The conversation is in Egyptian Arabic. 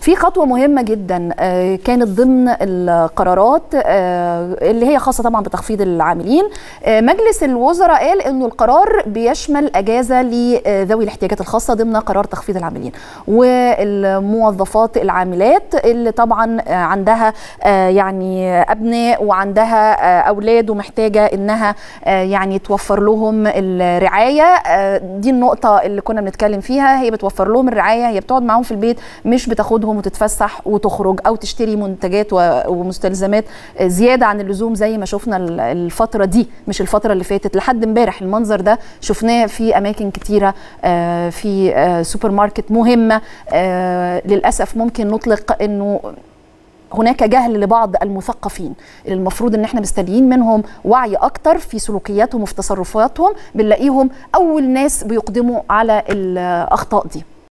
في خطوه مهمه جدا آه، كانت ضمن القرارات آه، اللي هي خاصه طبعا بتخفيض العاملين آه، مجلس الوزراء قال انه القرار بيشمل اجازه لذوي الاحتياجات الخاصه ضمن قرار تخفيض العاملين والموظفات العاملات اللي طبعا آه، عندها آه، يعني ابناء وعندها آه، اولاد ومحتاجه انها آه، يعني توفر لهم الرعايه آه، دي النقطه اللي كنا بنتكلم فيها هي بتوفر لهم الرعايه هي بتقعد معاهم في البيت مش بتاخدهم وتتفسح وتخرج او تشتري منتجات و- ومستلزمات آه، زياده عن اللزوم زي ما شفنا ال- الفتره دي مش الفتره اللي فاتت لحد امبارح المنظر ده شفناه في اماكن كتيره آه، في آه، سوبر ماركت مهمه آه، للاسف ممكن نطلق انه هناك جهل لبعض المثقفين اللي المفروض ان احنا مستنيين منهم وعي اكتر في سلوكياتهم وفي تصرفاتهم بنلاقيهم اول ناس بيقدموا على الاخطاء دي